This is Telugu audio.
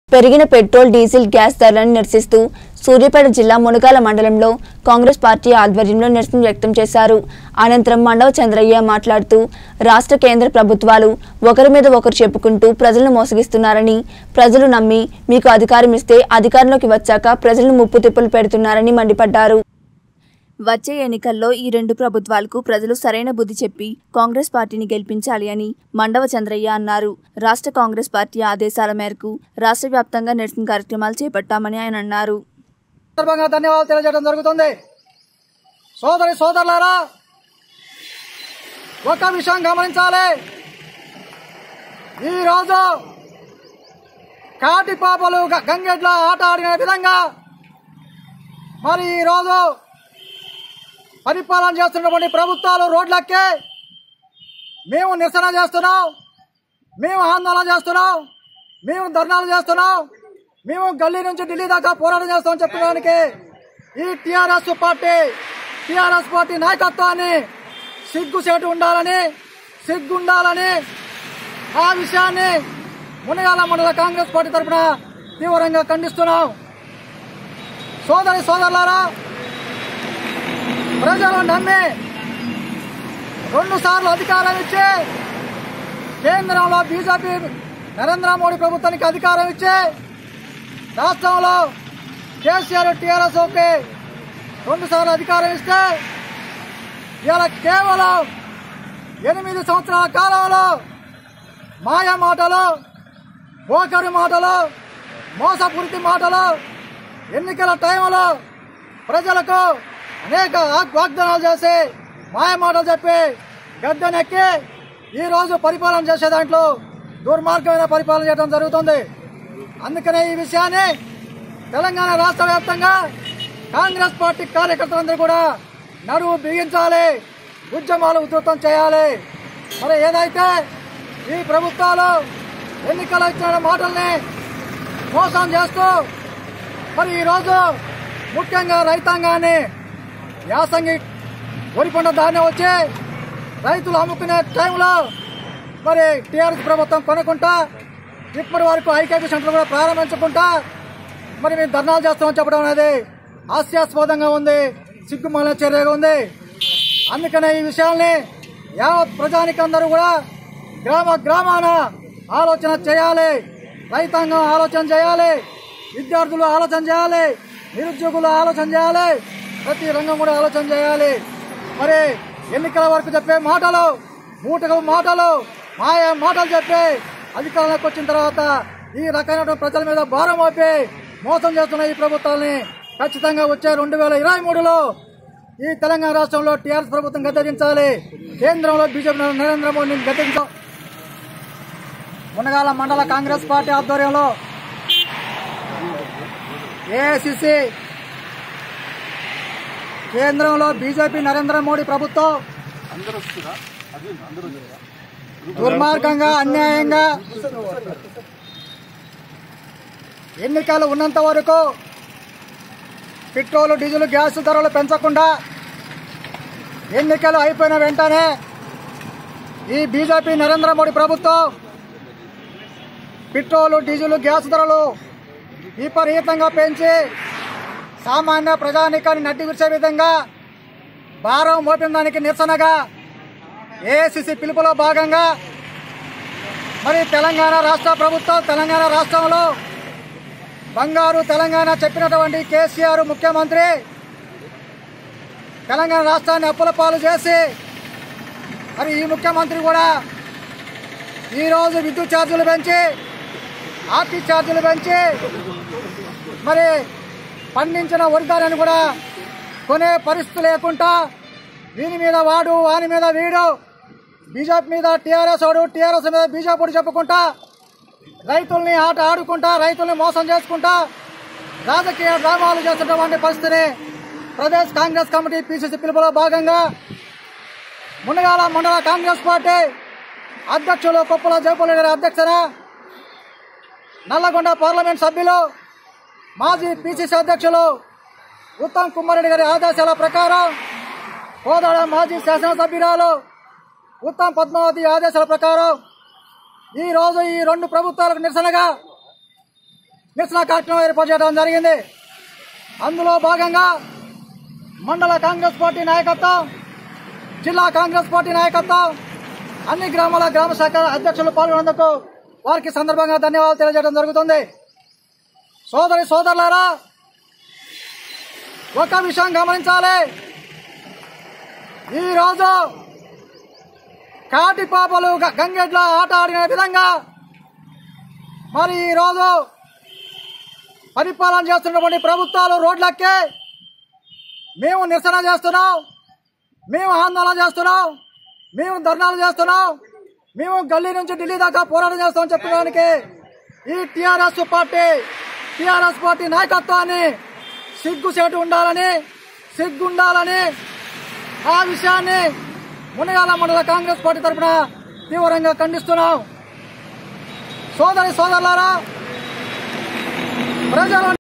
పెరిగిన పెట్రోల్ డీజిల్ గ్యాస్ ధరలను నిరసిస్తూ సూర్యాపేట జిల్లా మునగాల మండలంలో కాంగ్రెస్ పార్టీ ఆధ్వర్యంలో నిరసన వ్యక్తం చేశారు అనంతరం మండవ చంద్రయ్య మాట్లాడుతూ రాష్ట్ర కేంద్ర ప్రభుత్వాలు ఒకరి మీద ఒకరు చెప్పుకుంటూ ప్రజలను మోసగిస్తున్నారని ప్రజలు నమ్మి మీకు అధికారం ఇస్తే అధికారంలోకి వచ్చాక ప్రజలను ముప్పు తిప్పులు పెడుతున్నారని మండిపడ్డారు వచ్చే ఎన్నికల్లో ఈ రెండు ప్రభుత్వాలకు ప్రజలు సరైన బుద్ధి చెప్పి కాంగ్రెస్ పార్టీని గెలిపించాలి అని మండవ చంద్రయ్య అన్నారు రాష్ట్ర కాంగ్రెస్ పార్టీ ఆదేశాల మేరకు రాష్ట్ర వ్యాప్తంగా నిరసన కార్యక్రమాలు చేపట్టామని ఆయన అన్నారు సందర్భంగా ధన్యవాదాలు తెలియజేయడం జరుగుతుంది సోదరి సోదరులారా ఒక విషయం గమనించాలి ఈరోజు కాటి పాపలు గ- గంగెడ్ల ఆట ఆడిన విధంగా మరి ఈరోజు పరిపాలన చేస్తున్నటువంటి ప్రభుత్వాలు రోడ్లెక్కి మేము నిరసన చేస్తున్నాం మేము ఆందోళన చేస్తున్నాం మేము ధర్నాలు చేస్తున్నాం మేము గల్లీ నుంచి ఢిల్లీ దాకా పోరాటం చేస్తామని చెప్పడానికి ఈ టిఆర్ఎస్ పార్టీ టిఆర్ఎస్ పార్టీ నాయకత్వాన్ని సిగ్గుసేటు ఉండాలని సిగ్గుండాలని ఆ విషయాన్ని మునగాల మండల కాంగ్రెస్ పార్టీ తరఫున తీవ్రంగా ఖండిస్తున్నాం సోదరి సోదరులారా ప్రజలు నమ్మి రెండు సార్లు అధికారం ఇచ్చి కేంద్రంలో బీజేపీ నరేంద్ర మోడీ ప్రభుత్వానికి అధికారం ఇచ్చి రాష్ట్రంలో కేసీఆర్ టీఆర్ఎస్ ఓకే రెండు సార్లు అధికారం ఇస్తే ఇలా కేవలం ఎనిమిది సంవత్సరాల కాలంలో మాయ మాటలు బోకరి మాటలు మోసపూరిత మాటలు ఎన్నికల టైంలో ప్రజలకు అనేక వాగ్- వాగ్దానాలు చేసి మాయ మాటలు చెప్పి గద్దెనెక్కి ఈ రోజు పరిపాలన చేసే దాంట్లో దుర్మార్గమైన పరిపాలన చేయడం జరుగుతుంది అందుకనే ఈ విషయాన్ని తెలంగాణ రాష్ట్ర వ్యాప్తంగా కాంగ్రెస్ పార్టీ కార్యకర్తలందరూ కూడా నడువు బిగించాలి ఉద్యమాలు ఉధృతం చేయాలి మరి ఏదైతే ఈ ప్రభుత్వాలు ఎన్నికల ఇచ్చిన మాటల్ని మోసం చేస్తూ మరి ఈరోజు ముఖ్యంగా రైతాంగాన్ని యాసంగి వరి పంట ధాన్యం వచ్చి రైతులు అమ్ముకునే టైంలో మరి టీఆర్ఎస్ ప్రభుత్వం కొనుక్కుంటా ఇప్పటి వరకు ఐకేపీ సెంటర్ కూడా ప్రారంభించకుండా మరి మేము ధర్నాలు చేస్తామని చెప్పడం అనేది హాస్యాస్పదంగా ఉంది సిగ్గుమాల చర్యగా ఉంది అందుకనే ఈ విషయాల్ని యావత్ ప్రజానికి అందరూ కూడా గ్రామ గ్రామాన ఆలోచన చేయాలి రైతాంగం ఆలోచన చేయాలి విద్యార్థులు ఆలోచన చేయాలి నిరుద్యోగులు ఆలోచన చేయాలి ప్రతి రంగం కూడా ఆలోచన చేయాలి మరి ఎన్నికల వరకు చెప్పే మాటలు మూటకు మాటలు మాయ మాటలు చెప్పి అధికారంలోకి వచ్చిన తర్వాత ఈ రకమైన ప్రజల మీద భారం మోపి మోసం చేస్తున్న ఈ ప్రభుత్వాన్ని ఖచ్చితంగా వచ్చే రెండు వేల ఇరవై మూడులో ఈ తెలంగాణ రాష్ట్రంలో టీఆర్ఎస్ ప్రభుత్వం గద్దెదించాలి కేంద్రంలో బీజేపీ నరేంద్ర మోడీని గద్దెదించాలి మునగాల మండల కాంగ్రెస్ పార్టీ ఆధ్వర్యంలో ఏఐసిసి కేంద్రంలో బీజేపీ నరేంద్ర మోడీ ప్రభుత్వం దుర్మార్గంగా అన్యాయంగా ఎన్నికలు ఉన్నంత వరకు పెట్రోల్ డీజిల్ గ్యాస్ ధరలు పెంచకుండా ఎన్నికలు అయిపోయిన వెంటనే ఈ బీజేపీ నరేంద్ర మోడీ ప్రభుత్వం పెట్రోల్ డీజిల్ గ్యాస్ ధరలు విపరీతంగా పెంచి సామాన్య ప్రజానికాన్ని నడ్డి విరిచే విధంగా భారం మోపిన దానికి నిరసనగా ఏఐసిసి పిలుపులో భాగంగా మరి తెలంగాణ రాష్ట్ర ప్రభుత్వం తెలంగాణ రాష్ట్రంలో బంగారు తెలంగాణ చెప్పినటువంటి కేసీఆర్ ముఖ్యమంత్రి తెలంగాణ రాష్ట్రాన్ని అప్పుల పాలు చేసి మరి ఈ ముఖ్యమంత్రి కూడా ఈరోజు విద్యుత్ ఛార్జీలు పెంచి ఆర్టీ ఛార్జీలు పెంచి మరి పండించిన వర్గాలను కూడా కొనే పరిస్థితి లేకుండా వీని మీద వాడు వాని మీద వీడు బీజేపీ మీద టీఆర్ఎస్ వాడు టీఆర్ఎస్ మీద బీజేపీ చెప్పుకుంటా రైతుల్ని ఆట ఆడుకుంటా రైతుల్ని మోసం చేసుకుంటా రాజకీయ డ్రామాలు చేస్తున్నటువంటి పరిస్థితిని ప్రదేశ్ కాంగ్రెస్ కమిటీ పిసిసి పిలుపులో భాగంగా మునగాల మండల కాంగ్రెస్ పార్టీ అధ్యక్షులు కొప్పుల జయపల్లి గారి అధ్యక్షన నల్లగొండ పార్లమెంట్ సభ్యులు మాజీ పిసిసి అధ్యక్షులు ఉత్తమ్ కుమార్ రెడ్డి గారి ఆదేశాల ప్రకారం కోదాడ మాజీ శాసనసభ్యురాలు ఉత్తమ్ పద్మావతి ఆదేశాల ప్రకారం ఈ రోజు ఈ రెండు ప్రభుత్వాలకు నిరసనగా నిరసన కార్యక్రమం ఏర్పాటు చేయడం జరిగింది అందులో భాగంగా మండల కాంగ్రెస్ పార్టీ నాయకత్వం జిల్లా కాంగ్రెస్ పార్టీ నాయకత్వం అన్ని గ్రామాల గ్రామ శాఖ అధ్యక్షులు పాల్గొన్నందుకు వారికి సందర్భంగా ధన్యవాదాలు తెలియజేయడం జరుగుతుంది సోదరి సోదరులారా ఒక విషయం గమనించాలి ఈరోజు కాటి పాపలు గ- గంగెడ్ల ఆట ఆడిన విధంగా మరి ఈరోజు పరిపాలన చేస్తున్నటువంటి ప్రభుత్వాలు రోడ్లెక్కి మేము నిరసన చేస్తున్నాం మేము ఆందోళన చేస్తున్నాం మేము ధర్నాలు చేస్తున్నాం మేము గల్లీ నుంచి ఢిల్లీ దాకా పోరాటం చేస్తామని చెప్పడానికి ఈ టిఆర్ఎస్ పార్టీ టిఆర్ఎస్ పార్టీ నాయకత్వాన్ని సిగ్గుసేటు ఉండాలని సిగ్గుండాలని ఆ విషయాన్ని మునగాల మండల కాంగ్రెస్ పార్టీ తరఫున తీవ్రంగా ఖండిస్తున్నాం సోదరి సోదరులారా ప్రజలు